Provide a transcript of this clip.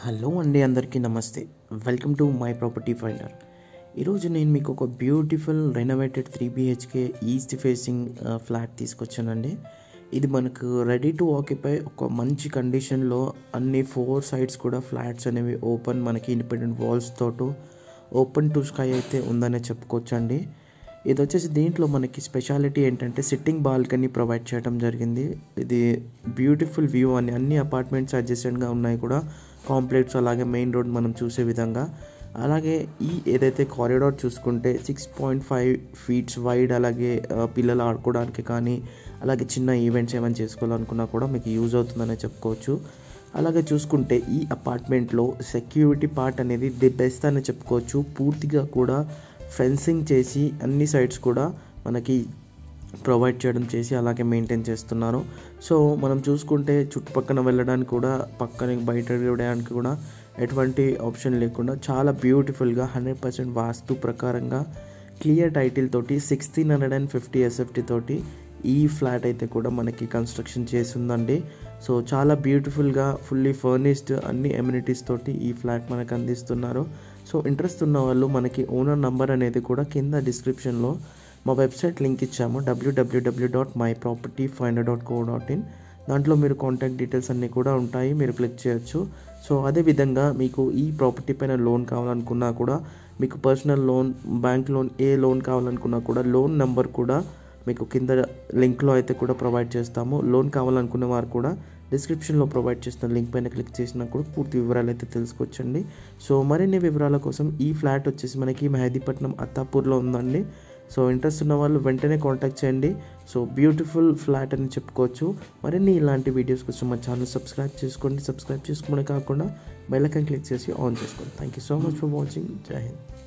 hello అండి అందరికీ నమస్తే welcome to my property finder ఈరోజు నేను మీకు ఒక beautiful renovated three BHK east facing flat తీసుకొచ్చానండి ఇది మనకు రెడీ టు ఆక్యుపై ఒక మంచి కండిషన్లో అన్ని ఫోర్ సైడ్స్ కూడా ఫ్లాట్స్ అనేవి ఓపెన్ మనకి ఇండిపెండెంట్ వాల్స్ తోటి ఓపెన్ టు స్కై అయితే ఉందనే చెప్పుకోవచ్చండి ఇది వచ్చేసి దీంట్లో మనకి స్పెషాలిటీ ఏంటంటే సిట్టింగ్ బాల్కనీ ప్రొవైడ్ చేయడం జరిగింది ఇది బ్యూటిఫుల్ వ్యూ అని అన్ని అపార్ట్మెంట్స్ అడ్జస్టెంట్గా ఉన్నాయి కూడా కాంప్లెక్స్ అలాగే మెయిన్ రోడ్ మనం చూసే విధంగా అలాగే ఈ ఏదైతే కారిడార్ చూసుకుంటే six point five feets wide అలాగే ఆ, పిల్లలు ఆడుకోవడానికి కానీ అలాగే చిన్న ఈవెంట్స్ ఏమైనా చేసుకోవాలనుకున్నా కూడా మీకు యూజ్ అవుతుందనే చెప్పుకోవచ్చు అలాగే చూసుకుంటే ఈ అపార్ట్మెంట్లో సెక్యూరిటీ పార్ట్ అనేది ది బెస్ట్ అని చెప్పుకోవచ్చు పూర్తిగా కూడా ఫెన్సింగ్ చేసి అన్ని సైడ్స్ కూడా మనకి ప్రొవైడ్ చేయడం చేసి అలాగే మెయింటైన్ చేస్తున్నారు సో మనం చూసుకుంటే చుట్టుపక్కన వెళ్ళడానికి కూడా పక్కన బయట వెళ్ళడానికి కూడా ఎటువంటి ఆప్షన్ లేకుండా చాలా బ్యూటిఫుల్గా హండ్రెడ్ పర్సెంట్ వాస్తు ప్రకారంగా క్లియర్ టైటిల్ తోటి sixteen hundred and fifty SFT తోటి ఈ ఫ్లాట్ అయితే కూడా మనకి కన్స్ట్రక్షన్ చేసిందండి సో చాలా బ్యూటిఫుల్గా ఫుల్లీ ఫర్నిష్డ్ అన్ని ఎమ్యూనిటీస్ తోటి ఈ ఫ్లాట్ మనకు అందిస్తున్నారు సో ఇంట్రెస్ట్ ఉన్న వాళ్ళు మనకి ఓనర్ నంబర్ అనేది కూడా కింద డిస్క్రిప్షన్లో మా వెబ్సైట్ లింక్ ఇచ్చాము W W W dot my property finder dot co dot in దాంట్లో మీరు కాంటాక్ట్ డీటెయిల్స్ అన్నీ కూడా ఉంటాయి మీరు క్లిక్ చేయొచ్చు సో అదేవిధంగా మీకు ఈ ప్రాపర్టీ పైన లోన్ కావాలనుకున్నా కూడా మీకు పర్సనల్ లోన్ బ్యాంక్ లోన్ ఏ లోన్ కావాలనుకున్నా కూడా లోన్ నెంబర్ కూడా మీకు కింద లింక్లో అయితే కూడా ప్రొవైడ్ చేస్తాము లోన్ కావాలనుకునే వారు కూడా డిస్క్రిప్షన్లో ప్రొవైడ్ చేసిన లింక్ పైన క్లిక్ చేసినా కూడా పూర్తి వివరాలు అయితే తెలుసుకోవచ్చండి సో మరిన్ని వివరాల కోసం ఈ ఫ్లాట్ వచ్చేసి మనకి మెహదీపట్నం అత్తాపూర్లో ఉందండి సో ఇంట్రెస్ట్ ఉన్న వాళ్ళు వెంటనే కాంటాక్ట్ చేయండి సో బ్యూటిఫుల్ ఫ్లాట్ అని చెప్పుకోవచ్చు మరిన్ని ఇలాంటి వీడియోస్ కోసం మా ఛానల్ సబ్స్క్రైబ్ చేసుకోండి సబ్స్క్రైబ్ చేసుకోవడమే కాకుండా బెల్ ఐకాన్ క్లిక్ చేసి ఆన్ చేసుకోండి thank you so much for watching జై హింద్